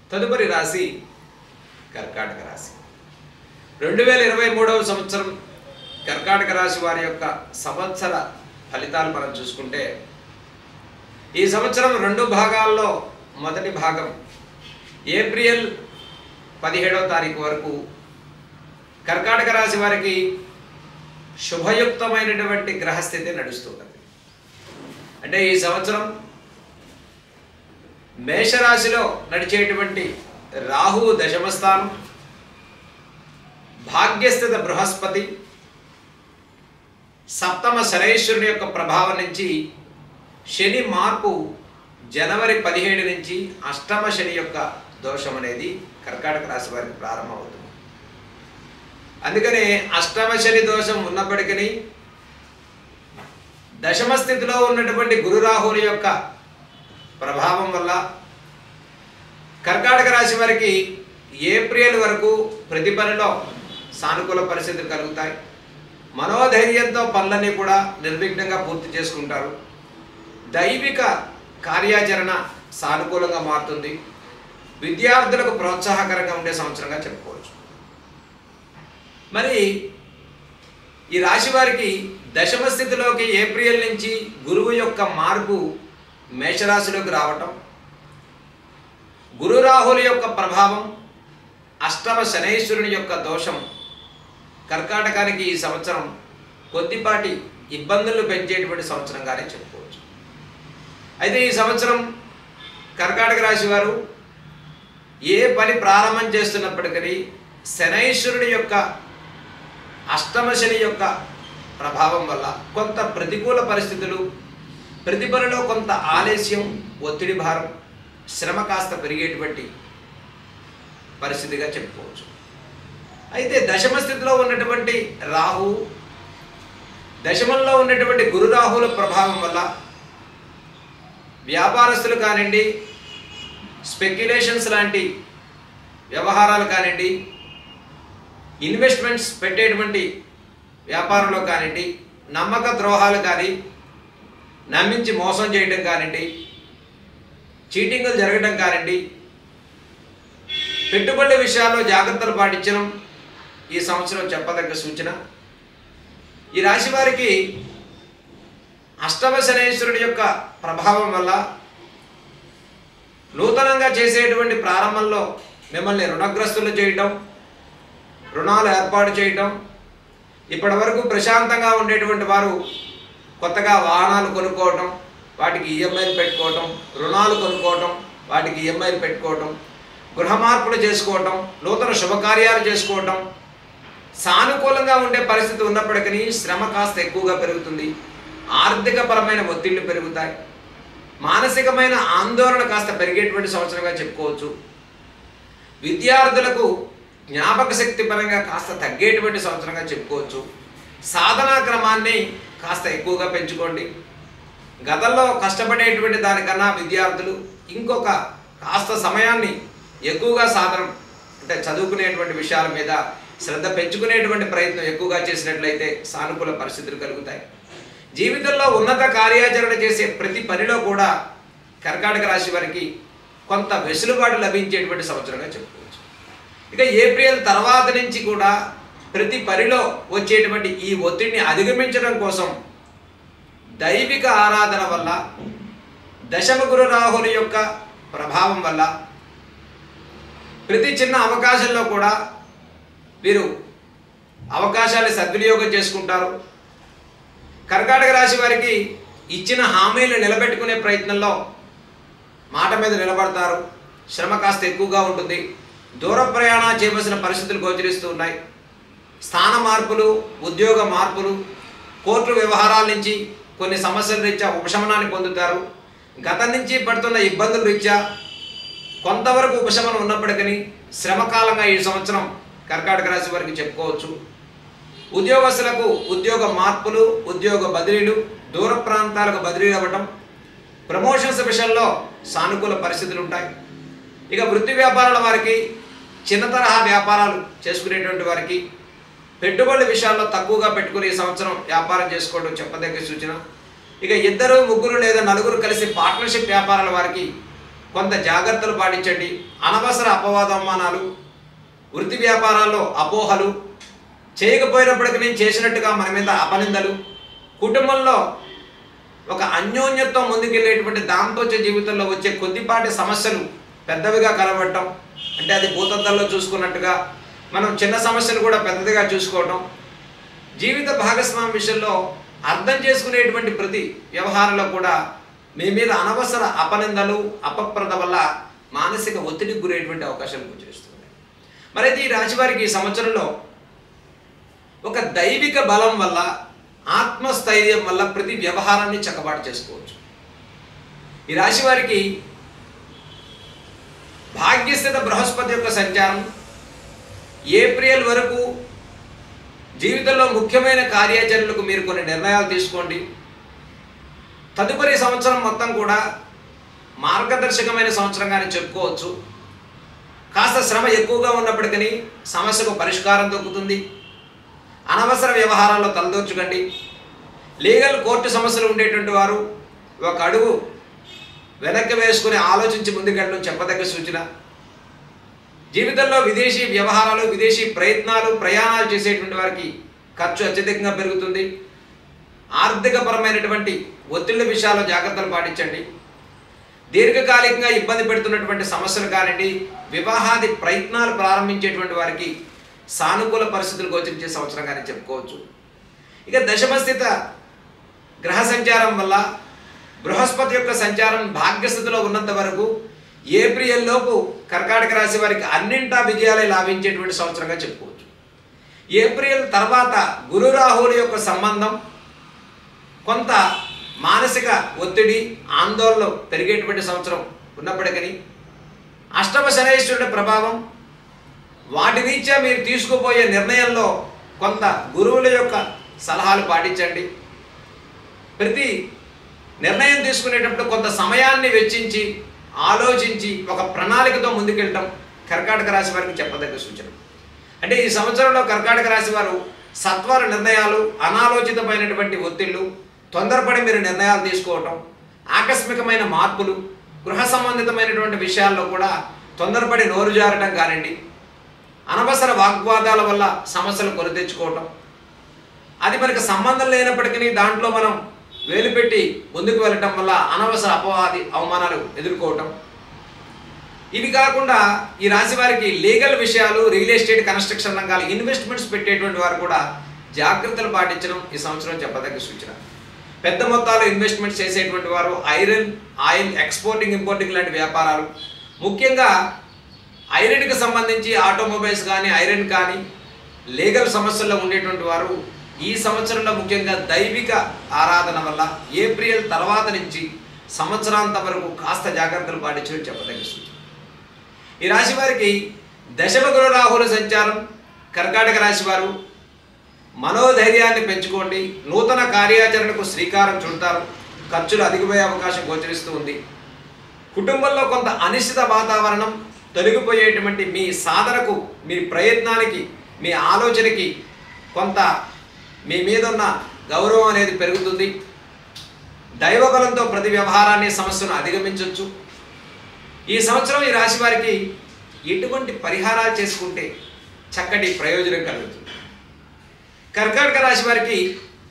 తదుపరి రాశి కర్కాటక రాశి రెండు వేల ఇరవై మూడవ సంవత్సరం కర్కాటక రాశి వారి యొక్క సంవత్సర ఫలితాలు మనం చూసుకుంటే ఈ సంవత్సరం రెండు భాగాల్లో మొదటి భాగం ఏప్రిల్ పదిహేడవ తారీఖు వరకు కర్కాటక రాశి వారికి శుభయుక్తమైనటువంటి గ్రహస్థితి నడుస్తున్నది అంటే ఈ సంవత్సరం మేషరాశిలో నడిచేటువంటి రాహువు దశమస్థానం భాగ్యస్థిత బృహస్పతి సప్తమ శనైశ్వరుని యొక్క ప్రభావం నుంచి శని మార్పు జనవరి పదిహేడు నుంచి అష్టమ శని యొక్క దోషం అనేది కర్కాటక రాశి వారికి ప్రారంభమవుతుంది అందుకనే అష్టమ శని దోషం ఉన్నప్పటికీ దశమ స్థితిలో ఉన్నటువంటి గురు రాహుని యొక్క ప్రభావం వల్ల కర్కాటక రాశి వారికి ఏప్రిల్ వరకు ప్రతి పనిలో సానుకూల పరిస్థితులు కలుగుతాయి మనోధైర్యంతో పనులన్నీ కూడా నిర్విఘ్నంగా పూర్తి చేసుకుంటారు దైవిక కార్యాచరణ సానుకూలంగా మారుతుంది విద్యార్థులకు ప్రోత్సాహకరంగా ఉండే సంవత్సరంగా చెప్పుకోవచ్చు మరి ఈ రాశి వారికి దశమ స్థితిలోకి ఏప్రిల్ నుంచి గురువు యొక్క మార్పు మేషరాశిలోకి రావటం గురు రాహుల యొక్క ప్రభావం అష్టమ శనైశ్వరుని యొక్క దోషం కర్కాటకానికి ఈ సంవత్సరం కొద్దిపాటి ఇబ్బందులు పెంచేటువంటి సంవత్సరంగానే చెప్పుకోవచ్చు అయితే ఈ సంవత్సరం కర్కాటక రాశి వారు ఏ పని ప్రారంభం చేస్తున్నప్పటికీ శనైశ్వరుడి యొక్క అష్టమ శని యొక్క ప్రభావం వల్ల కొంత ప్రతికూల పరిస్థితులు ప్రతి పనిలో కొంత ఆలస్యం ఒత్తిడి భారం శ్రమ కాస్త పెరిగేటువంటి పరిస్థితిగా చెప్పుకోవచ్చు అయితే దశమ స్థితిలో ఉన్నటువంటి రాహు దశమంలో ఉన్నటువంటి గురు రాహుల ప్రభావం వల్ల వ్యాపారస్తులు కానివ్వండి స్పెక్యులేషన్స్ లాంటి వ్యవహారాలు కానివ్వండి ఇన్వెస్ట్మెంట్స్ పెట్టేటువంటి వ్యాపారంలో కానివ్వండి నమ్మక ద్రోహాలు కానీ నమ్మించి మోసం చేయడం కానివ్వండి చీటింగులు జరగడం కానివ్వండి పెట్టుబడి విషయాల్లో జాగ్రత్తలు పాటించడం ఈ సంవత్సరం చెప్పదగ్గ సూచన ఈ రాశి వారికి అష్టమ శనేశ్వరుడి యొక్క ప్రభావం వల్ల నూతనంగా చేసేటువంటి ప్రారంభంలో మిమ్మల్ని రుణగ్రస్తులు చేయటం రుణాలు ఏర్పాటు చేయటం ఇప్పటి వరకు ప్రశాంతంగా ఉండేటువంటి వారు కొత్తగా వాహనాలు కొనుక్కోవటం వాటికి ఈఎంఐలు పెట్టుకోవటం రుణాలు కొనుక్కోవటం వాటికి ఈఎంఐలు పెట్టుకోవటం గృహ మార్పులు చేసుకోవటం నూతన శుభకార్యాలు చేసుకోవటం సానుకూలంగా ఉండే పరిస్థితి ఉన్నప్పటికీ శ్రమ కాస్త ఎక్కువగా పెరుగుతుంది ఆర్థికపరమైన ఒత్తిళ్లు పెరుగుతాయి మానసికమైన ఆందోళన కాస్త పెరిగేటువంటి సంవత్సరంగా చెప్పుకోవచ్చు విద్యార్థులకు జ్ఞాపక శక్తి పరంగా కాస్త తగ్గేటువంటి సంవత్సరంగా చెప్పుకోవచ్చు సాధనా క్రమాన్ని కాస్త ఎక్కువగా పెంచుకోండి గతంలో కష్టపడేటువంటి దానికన్నా విద్యార్థులు ఇంకొక కాస్త సమయాన్ని ఎక్కువగా సాధన అంటే చదువుకునేటువంటి విషయాల మీద శ్రద్ధ పెంచుకునేటువంటి ప్రయత్నం ఎక్కువగా చేసినట్లయితే సానుకూల పరిస్థితులు కలుగుతాయి జీవితంలో ఉన్నత కార్యాచరణ చేసే ప్రతి పనిలో కూడా కర్కాటక రాశి వారికి కొంత వెసులుబాటు లభించేటువంటి సంవత్సరంగా చెప్పుకోవచ్చు ఇక ఏప్రిల్ తర్వాత నుంచి కూడా ప్రతి పనిలో వచ్చేటువంటి ఈ ఒత్తిడిని అధిగమించడం కోసం దైవిక ఆరాధన వల్ల దశమ గురు రాహుల యొక్క ప్రభావం వల్ల ప్రతి చిన్న అవకాశంలో కూడా వీరు అవకాశాన్ని సద్వినియోగం చేసుకుంటారు కర్కాటక రాశి వారికి ఇచ్చిన హామీలు నిలబెట్టుకునే ప్రయత్నంలో మాట మీద నిలబడతారు శ్రమ కాస్త ఎక్కువగా ఉంటుంది దూర ప్రయాణం చేయవలసిన పరిస్థితులు గోచరిస్తూ ఉన్నాయి స్థాన మార్పులు ఉద్యోగ మార్పులు కోర్టు వ్యవహారాల నుంచి కొన్ని సమస్యల రీత్యా ఉపశమనాన్ని పొందుతారు గతం నుంచి పడుతున్న ఇబ్బందుల రీత్యా కొంతవరకు ఉపశమనం ఉన్నప్పటికీ శ్రమకాలంగా ఈ సంవత్సరం కర్కాటక రాశి వారికి చెప్పుకోవచ్చు ఉద్యోగస్తులకు ఉద్యోగ మార్పులు ఉద్యోగ బదిలీలు దూర ప్రాంతాలకు బదిలీ అవ్వటం ప్రమోషన్స్ విషయంలో సానుకూల పరిస్థితులు ఉంటాయి ఇక వృత్తి వ్యాపారాల వారికి చిన్న తరహా వ్యాపారాలు చేసుకునేటువంటి వారికి పెట్టుబడుల విషయాల్లో తక్కువగా పెట్టుకుని ఈ సంవత్సరం వ్యాపారం చేసుకోవడం చెప్పదగ్గ సూచన ఇక ఇద్దరు ముగ్గురు లేదా నలుగురు కలిసి పార్ట్నర్షిప్ వ్యాపారాల వారికి కొంత జాగ్రత్తలు పాటించండి అనవసర అపవాదమానాలు వృత్తి వ్యాపారాల్లో అపోహలు చేయకపోయినప్పటికీ నేను చేసినట్టుగా మన మీద అపనిందలు కుటుంబంలో ఒక అన్యోన్యత్వం ముందుకెళ్ళేటువంటి దాంపత్య జీవితంలో వచ్చే కొద్దిపాటి సమస్యలు పెద్దవిగా కనబడటం అంటే అది భూతద్దంలో చూసుకున్నట్టుగా మనం చిన్న సమస్యను కూడా పెద్దదిగా చూసుకోవటం జీవిత భాగస్వామి విషయంలో అర్థం చేసుకునేటువంటి ప్రతి వ్యవహారంలో కూడా మీ మీద అనవసర అపనిందలు అపప్రద వల్ల మానసిక ఒత్తిడికి గురేటువంటి అవకాశాలు గోచరిస్తున్నాయి మరైతే ఈ రాశి వారికి ఈ సంవత్సరంలో ఒక దైవిక బలం వల్ల ఆత్మస్థైర్యం వల్ల ప్రతి వ్యవహారాన్ని చక్కబాటు చేసుకోవచ్చు ఈ రాశి వారికి భాగ్యస్థిత బృహస్పతి యొక్క సంచారం ఏప్రిల్ వరకు జీవితంలో ముఖ్యమైన కార్యాచరణలకు మీరు కొన్ని నిర్ణయాలు తీసుకోండి తదుపరి సంవత్సరం మొత్తం కూడా మార్గదర్శకమైన సంవత్సరంగానే చెప్పుకోవచ్చు కాస్త శ్రమ ఎక్కువగా ఉన్నప్పటికీ సమస్యకు పరిష్కారం దొరుకుతుంది అనవసర వ్యవహారాల్లో తలదూర్చకండి లీగల్ కోర్టు సమస్యలు ఉండేటువంటి వారు ఒక అడుగు వెనక్కి వేసుకుని ఆలోచించి ముందుకెళ్ళడం చెప్పదగ్గ సూచన జీవితంలో విదేశీ వ్యవహారాలు విదేశీ ప్రయత్నాలు ప్రయాణాలు చేసేటువంటి వారికి ఖర్చు అత్యధికంగా పెరుగుతుంది ఆర్థికపరమైనటువంటి ఒత్తిళ్ల విషయాల్లో జాగ్రత్తలు పాటించండి దీర్ఘకాలికంగా ఇబ్బంది పెడుతున్నటువంటి సమస్యలు కానివ్వండి వివాహాది ప్రయత్నాలు ప్రారంభించేటువంటి వారికి సానుకూల పరిస్థితులు గోచరించే సంవత్సరంగానే చెప్పుకోవచ్చు ఇక దశమస్థిత గ్రహ సంచారం వల్ల బృహస్పతి యొక్క సంచారం భాగ్యస్థితిలో ఉన్నంత వరకు ఏప్రిల్ లోపు కర్కాటక రాశి వారికి అన్నింటా విజయాలే లాభించేటువంటి సంవత్సరంగా చెప్పుకోవచ్చు ఏప్రిల్ తర్వాత గురు రాహువుల యొక్క సంబంధం కొంత మానసిక ఒత్తిడి ఆందోళన పెరిగేటువంటి సంవత్సరం ఉన్నప్పటికీ అష్టమ శనైశ్వరుడి ప్రభావం వాటి రీత్యా మీరు తీసుకుపోయే నిర్ణయంలో కొంత గురువుల యొక్క సలహాలు పాటించండి ప్రతి నిర్ణయం తీసుకునేటప్పుడు కొంత సమయాన్ని వెచ్చించి ఆలోచించి ఒక ప్రణాళికతో ముందుకెళ్ళటం కర్కాటక రాశి వారికి చెప్పదగ్గ సూచన అంటే ఈ సంవత్సరంలో కర్కాటక రాశి వారు సత్వర నిర్ణయాలు అనాలోచితమైనటువంటి ఒత్తిళ్ళు తొందరపడి మీరు నిర్ణయాలు తీసుకోవటం ఆకస్మికమైన మార్పులు గృహ సంబంధితమైనటువంటి విషయాల్లో కూడా తొందరపడి నోరు జారటం కానివ్వండి అనవసర వాగ్వాదాల వల్ల సమస్యలు కొని తెచ్చుకోవటం అది మనకి సంబంధం లేనప్పటికీ దాంట్లో మనం వేలు పెట్టి ముందుకు వెళ్ళటం వల్ల అనవసర అపవాది అవమానాలు ఎదుర్కోవటం ఇవి కాకుండా ఈ రాశి వారికి లీగల్ విషయాలు రియల్ ఎస్టేట్ కన్స్ట్రక్షన్ రంగాలు ఇన్వెస్ట్మెంట్స్ పెట్టేటువంటి వారు కూడా జాగ్రత్తలు పాటించడం ఈ సంవత్సరం చెప్పదగ్గ సూచన పెద్ద మొత్తాలు ఇన్వెస్ట్మెంట్స్ చేసేటువంటి వారు ఐరన్ ఆయిల్ ఎక్స్పోర్టింగ్ ఇంపోర్టింగ్ లాంటి వ్యాపారాలు ముఖ్యంగా ఐరన్కి సంబంధించి ఆటోమొబైల్స్ కానీ ఐరన్ కానీ లీగల్ సమస్యల్లో ఉండేటువంటి వారు ఈ సంవత్సరంలో ముఖ్యంగా దైవిక ఆరాధన వల్ల ఏప్రిల్ తర్వాత నుంచి సంవత్సరాంత వరకు కాస్త జాగ్రత్తలు పాటించడం చెప్పదగ్గ సూచన ఈ రాశి వారికి దశమ గురు రాహుల సంచారం కర్కాటక రాశి వారు మనోధైర్యాన్ని పెంచుకోండి నూతన కార్యాచరణకు శ్రీకారం చుడతారు ఖర్చులు అధికమయ్యే అవకాశం గోచరిస్తూ ఉంది కుటుంబంలో కొంత అనిశ్చిత వాతావరణం తొలగిపోయేటువంటి మీ సాధనకు మీ ప్రయత్నానికి మీ ఆలోచనకి కొంత మీ మీద ఉన్న గౌరవం అనేది పెరుగుతుంది దైవబలంతో ప్రతి వ్యవహారాన్ని సమస్యను అధిగమించవచ్చు ఈ సంవత్సరం ఈ రాశి వారికి ఎటువంటి పరిహారాలు చేసుకుంటే చక్కటి ప్రయోజనం కలుగుతుంది కర్కాటక రాశి వారికి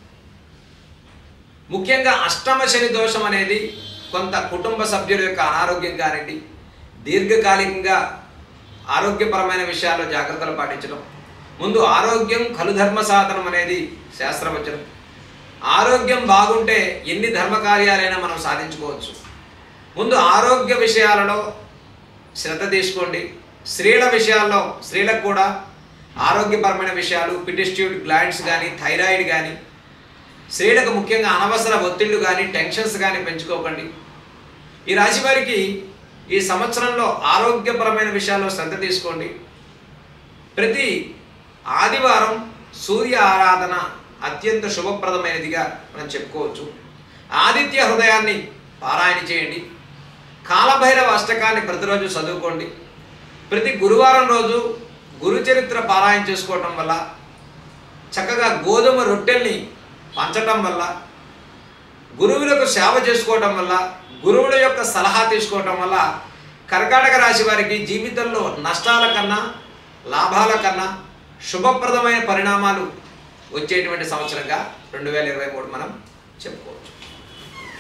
ముఖ్యంగా అష్టమ శని దోషం అనేది కొంత కుటుంబ సభ్యుల యొక్క అనారోగ్యం కానివ్వండి దీర్ఘకాలికంగా ఆరోగ్యపరమైన విషయాల్లో జాగ్రత్తలు పాటించడం ముందు ఆరోగ్యం కలుధర్మ సాధనం అనేది శాస్త్రవచనం ఆరోగ్యం బాగుంటే ఎన్ని ధర్మకార్యాలైనా మనం సాధించుకోవచ్చు ముందు ఆరోగ్య విషయాలలో శ్రద్ధ తీసుకోండి స్త్రీల విషయాల్లో స్త్రీలకు కూడా ఆరోగ్యపరమైన విషయాలు పిటిస్ట్యూట్ గ్లాండ్స్ కానీ థైరాయిడ్ కానీ స్త్రీలకు ముఖ్యంగా అనవసర ఒత్తిళ్లు కానీ టెన్షన్స్ కానీ పెంచుకోకండి ఈ రాశి వారికి ఈ సంవత్సరంలో ఆరోగ్యపరమైన విషయాల్లో శ్రద్ధ తీసుకోండి ప్రతి ఆదివారం సూర్య ఆరాధన అత్యంత శుభప్రదమైనదిగా మనం చెప్పుకోవచ్చు ఆదిత్య హృదయాన్ని పారాయణ చేయండి కాలభైరవ అష్టకాన్ని ప్రతిరోజు చదువుకోండి ప్రతి గురువారం రోజు గురుచరిత్ర పారాయణ చేసుకోవటం వల్ల చక్కగా గోధుమ రొట్టెల్ని పంచటం వల్ల గురువులకు సేవ చేసుకోవటం వల్ల గురువుల యొక్క సలహా తీసుకోవటం వల్ల కర్కాటక రాశి వారికి జీవితంలో నష్టాల కన్నా లాభాల కన్నా శుభప్రదమైన పరిణామాలు వచ్చేటువంటి సంవత్సరంగా రెండు వేల ఇరవై మూడు మనం చెప్పుకోవచ్చు